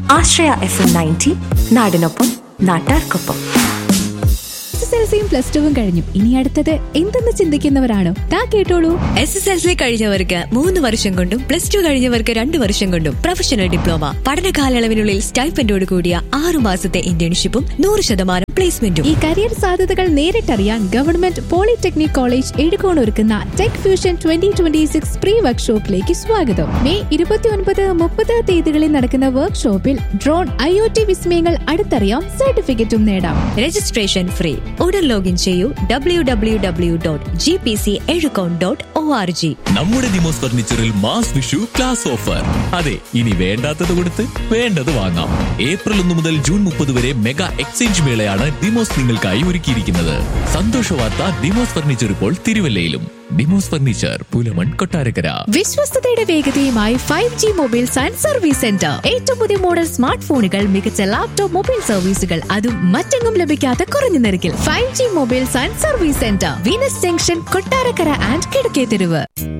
ആശ്രയ F M ninety നാടിനൊപ്പം നാട്ടാർക്കൊപ്പം S L സിയും പ്ലസ് ടുവും കഴിഞ്ഞു ഇനി അടുത്തത് എന്തെന്ന് ചിന്തിക്കുന്നവരാണോ താ കേട്ടോളൂ എസ് എസ് എൽ സി കഴിഞ്ഞവർക്ക് മൂന്ന് വർഷം കൊണ്ടും പ്ലസ് ടു കഴിഞ്ഞവർക്ക് രണ്ട് വർഷം കൊണ്ടും പ്രൊഫഷണൽ ഡിപ്ലോമ പഠന കാലയളവിനുള്ളിൽ സ്റ്റൈപ്പൻഡോട് കൂടിയ ആറു മാസത്തെ ഇന്റേൺഷിപ്പും നൂറ് ശതമാനം പ്ലേസ്മെന്റും ഈ കരിയർ സാധ്യതകൾ നേരിട്ടറിയാൻ ഗവൺമെന്റ് പോളിടെക്നിക് കോളേജ് എഴുകോൺ ഒരുക്കുന്ന tech fusion twenty twenty six pre വർക്ക്ഷോപ്പിലേക്ക് സ്വാഗതം മെയ് ഇരുപത്തിയൊൻപത് മുപ്പത് തീയതികളിൽ നടക്കുന്ന വർക്ക്ഷോപ്പിൽ ഡ്രോൺ ഐ ഒ ടി വിസ്മയങ്ങൾ അടുത്തറിയാം സർട്ടിഫിക്കറ്റും നേടാം രജിസ്ട്രേഷൻ ഫ്രീ ഉടൻ ലോഗിൻ ചെയ്യൂ W W W dot G P C Ezhukone dot O R G നമ്മുടെ ദിമോസ് ഫർണിച്ചറിൽ മാസ് വിഷു ക്ലാസ് ഓഫർ അതെ ഇനി വേണ്ടാത്തത് കൊടുത്ത് വേണ്ടത് വാങ്ങാം ഏപ്രിൽ ഒന്ന് മുതൽ ജൂൺ മുപ്പത് വരെ മെഗാ എക്സ്ചേഞ്ച് മേളയാണ് ദിമോസ് നിങ്ങൾക്കായി ഒരുക്കിയിരിക്കുന്നത് സന്തോഷ വാർത്ത ദിമോസ് ഫർണിച്ചർ ഇപ്പോൾ തിരുവല്ലയിലും ദിമോസ് ഫർണിച്ചർ പുലമൺ കൊട്ടാരക്കര വിശ്വസ്തയുടെ വേഗതയുമായി five G mobiles and service centre ഏറ്റവും പുതിയ മോഡൽ സ്മാർട്ട് ഫോണുകൾ മികച്ച ലാപ്ടോപ്പ് മൊബൈൽ സർവീസുകൾ അതും മറ്റെങ്ങും ലഭിക്കാത്ത കുറഞ്ഞ നിരക്കിൽ five G mobiles and service centre Venus junction Kottarakkara and കിടക്കേ തെരുവ്